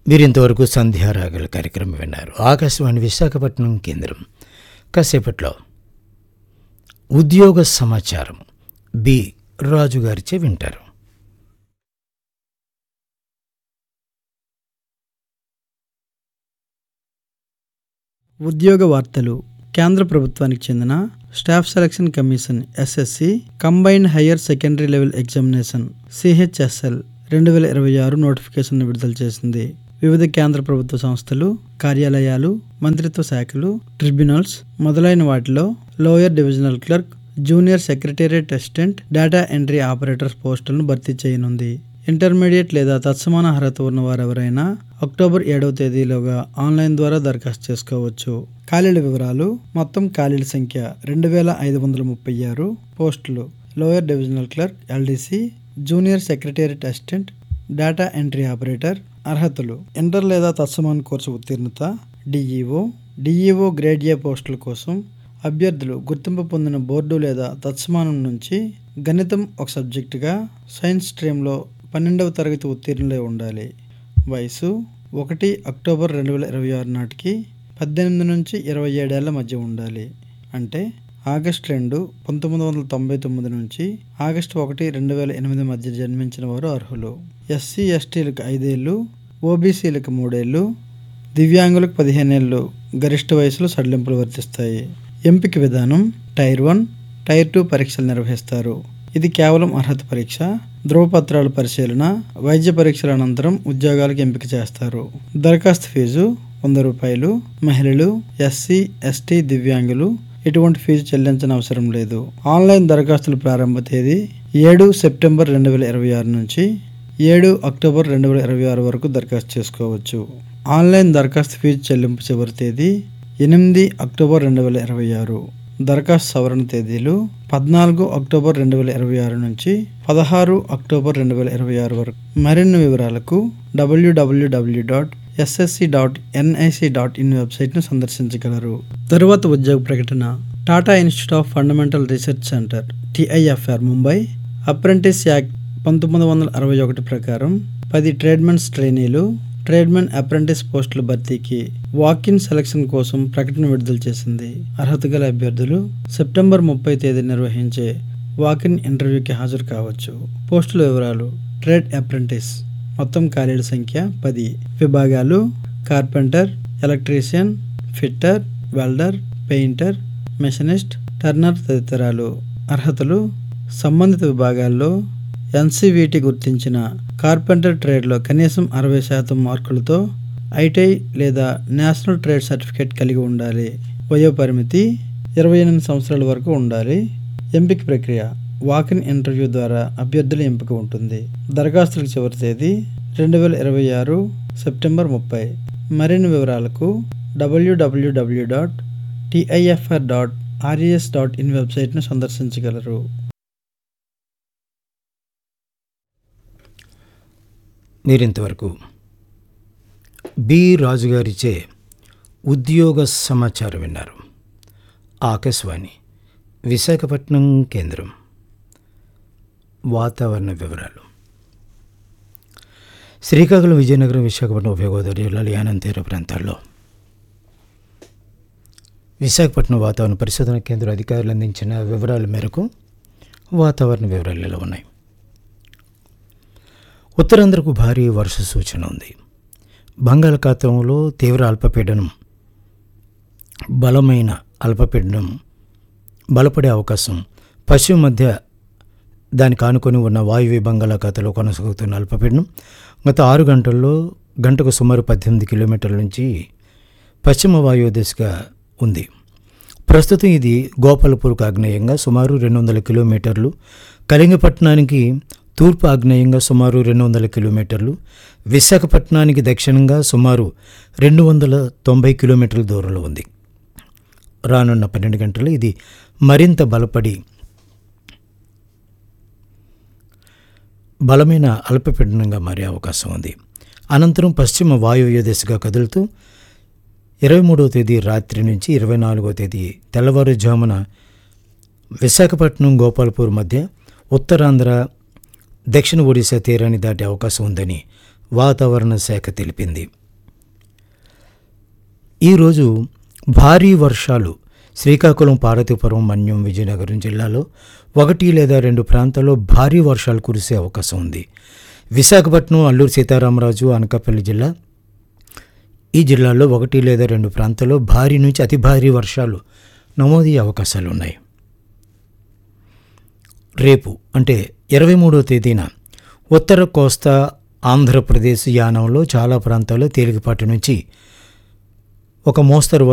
మీరు ఇంతవరకు సంధ్యారాగల కార్యక్రమం విన్నారు ఆకాశవాణి విశాఖపట్నం కేంద్రం కాసేపట్లో ఉద్యోగ సమాచారం బి రాజు గారిచే వింటారు ఉద్యోగ వార్తలు కేంద్ర ప్రభుత్వానికి చెందిన staff selection commission SSC combined higher secondary level examination CHSL రెండు వేల ఇరవై ఆరు నోటిఫికేషన్ విడుదల చేసింది వివిధ కేంద్ర ప్రభుత్వ సంస్థలు కార్యాలయాలు మంత్రిత్వ శాఖలు ట్రిబ్యునల్స్ మొదలైన వాటిలో lower divisional clerk junior secretariat assistant data entry operators పోస్టులను భర్తీ చేయనుంది ఇంటర్మీడియట్ లేదా తత్సమాన అర్హత ఉన్న వారెవరైనా అక్టోబర్ ఏడవ తేదీలోగా ఆన్లైన్ ద్వారా దరఖాస్తు చేసుకోవచ్చు ఖాళీల వివరాలు మొత్తం ఖాళీల సంఖ్య రెండు వేల ఐదు వందల ముప్పై ఆరు పోస్టులు lower divisional clerk LDC junior secretariat assistant data entry operator అర్హతలు ఇంటర్ లేదా తత్సమాన కోర్సు ఉత్తీర్ణత డిఈఓ డిఈఓ గ్రేడ్ ఏ పోస్టుల కోసం అభ్యర్థులు గుర్తింపు పొందిన బోర్డు లేదా తత్సమానం నుంచి గణితం ఒక సబ్జెక్టుగా సైన్స్ స్ట్రీమ్లో పన్నెండవ తరగతి ఉత్తీర్ణులై ఉండాలి వయసు ఒకటి అక్టోబర్ రెండు వేల ఇరవై ఆరు నాటికి పద్దెనిమిది నుంచి ఇరవై ఏడేళ్ల మధ్య ఉండాలి అంటే ఆగస్ట్ రెండు పంతొమ్మిది వందల తొంభై తొమ్మిది నుంచి ఆగస్టు ఒకటి రెండు వేల ఎనిమిది మధ్య జన్మించిన వారు అర్హులు ఎస్సీ ఎస్టీలకు ఐదేళ్ళు ఓబీసీలకు మూడేళ్ళు దివ్యాంగులకు పదిహేనేళ్ళు గరిష్ట వయసులో సడలింపులు వర్తిస్తాయి ఎంపిక విధానం టైర్ వన్ టైర్ టూ పరీక్షలు నిర్వహిస్తారు ఇది కేవలం అర్హత పరీక్ష ధ్రువపత్రాల పరిశీలన వైద్య పరీక్షల అనంతరం ఉద్యోగాలకు ఎంపిక చేస్తారు దరఖాస్తు ఫీజు వంద రూపాయలు మహిళలు ఎస్సీ ఎస్టీ దివ్యాంగులు ఎటువంటి ఫీజు చెల్లించిన అవసరం లేదు ఆన్లైన్ దరఖాస్తుల ప్రారంభ తేదీ ఏడు సెప్టెంబర్ రెండు వేల ఇరవై ఆరు నుంచి ఏడు అక్టోబర్ రెండు వేల ఇరవై ఆరు వరకు దరఖాస్తు చేసుకోవచ్చు ఆన్లైన్ దరఖాస్తు ఫీజు చెల్లింపు చివరి తేదీ ఎనిమిది అక్టోబర్ రెండు వేల ఇరవై ఆరు దరఖాస్తు సవరణ తేదీలు పద్నాలుగు అక్టోబర్ రెండు వేల ఇరవై ఆరు నుంచి పదహారు అక్టోబర్ రెండు వేల ఇరవై ఆరు వరకు మరిన్ని వివరాలకు WWW dot SSC dot NIC dot in వెబ్సైట్ను సందర్శించగలరు తరువాత ఉద్యోగ ప్రకటన Tata institute of fundamental research centre TIFR Mumbai apprentice act పంతొమ్మిది వందల అరవై ఒకటి ప్రకారం పది ట్రేడ్మెన్స్ ట్రైనీలు ట్రేడ్మెన్ అప్రెంటిస్ పోస్టుల భర్తీకి వాకిన్ సెలక్షన్ కోసం ప్రకటన విడుదల చేసింది అర్హత గల అభ్యర్థులు సెప్టెంబర్ ముప్పై తేదీ నిర్వహించే వాకిన్ ఇంటర్వ్యూకి హాజరు కావచ్చు పోస్టుల వివరాలు ట్రేడ్ అప్రెంటిస్ మొత్తం ఖాళీల సంఖ్య పది విభాగాలు carpenter electrician fitter welder painter machinist turner తదితరాలు అర్హతలు సంబంధిత విభాగాల్లో ఎన్సీవీటీ గుర్తించిన కార్పెంటర్ ట్రేడ్లో కనీసం అరవై శాతం మార్కులతో ఐటీఐ లేదా నేషనల్ ట్రేడ్ సర్టిఫికేట్ కలిగి ఉండాలి వయో పరిమితి ఇరవై ఎనిమిది సంవత్సరాల వరకు ఉండాలి ఎంపిక ప్రక్రియ వాకిన్ ఇంటర్వ్యూ ద్వారా అభ్యర్థుల ఎంపిక ఉంటుంది దరఖాస్తులకు చివరి తేదీ రెండు వేల ఇరవై ఆరు సెప్టెంబర్ ముప్పై మరిన్ని వివరాలకు WWW dot TIFR dot RES dot in వెబ్సైట్ను సందర్శించగలరు మీరింతవరకు బి రాజుగారిచే ఉద్యోగ సమాచారం విన్నారు ఆకాశవాణి విశాఖపట్నం కేంద్రం వాతావరణ వివరాలు శ్రీకాకుళం విజయనగరం విశాఖపట్నం ఉభయ గోదావరి జిల్లాల యానం తీర ప్రాంతాల్లో విశాఖపట్నం వాతావరణ పరిశోధన కేంద్ర అధికారులు అందించిన వివరాల మేరకు వాతావరణ వివరాలు ఇలా ఉన్నాయి ఉత్తరాంధ్రకు భారీ వర్ష సూచన ఉంది బంగాళాఖాతంలో తీవ్ర అల్పపీడనం బలమైన అల్పపీడనం బలపడే అవకాశం పశ్చిమ మధ్య దానికి ఆనుకొని ఉన్న వాయువ్య బంగాళాఖాతంలో కొనసాగుతున్న అల్పపీడనం గత ఆరు గంటల్లో గంటకు సుమారు పద్దెనిమిది కిలోమీటర్ల నుంచి పశ్చిమ వాయువ్య దిశగా ఉంది ప్రస్తుతం ఇది గోపాలపూర్కు ఆగ్నేయంగా సుమారు రెండు వందల కిలోమీటర్లు కళింగపట్నానికి తూర్పు ఆగ్నేయంగా సుమారు రెండు వందల కిలోమీటర్లు విశాఖపట్నానికి దక్షిణంగా సుమారు రెండు వందల తొంభై కిలోమీటర్ల దూరంలో ఉంది రానున్న పన్నెండు గంటలు ఇది మరింత బలపడి బలమైన అల్పపీడనంగా మారే అవకాశం ఉంది అనంతరం పశ్చిమ వాయువ్య దిశగా కదులుతూ ఇరవై మూడవ తేదీ రాత్రి నుంచి ఇరవై నాలుగవ తేదీ తెల్లవారుజామున విశాఖపట్నం గోపాల్పూర్ మధ్య ఉత్తరాంధ్ర దక్షిణ ఒడిశా తీరాన్ని దాటే అవకాశం ఉందని వాతావరణ శాఖ తెలిపింది ఈరోజు భారీ వర్షాలు శ్రీకాకుళం పార్వతీపురం మన్యం విజయనగరం జిల్లాలో ఒకటి లేదా రెండు ప్రాంతాల్లో భారీ వర్షాలు కురిసే అవకాశం ఉంది విశాఖపట్నం అల్లూరు సీతారామరాజు అనకాపల్లి జిల్లా ఈ జిల్లాలో ఒకటి లేదా రెండు ప్రాంతాల్లో భారీ నుంచి అతి భారీ వర్షాలు నమోదయ్యే అవకాశాలు ఉన్నాయి రేపు అంటే ఇరవై మూడవ తేదీన ఉత్తర కోస్తా ఆంధ్రప్రదేశ్ యానంలో చాలా ప్రాంతాల్లో తేలికపాటి నుంచి ఒక మోస్తరు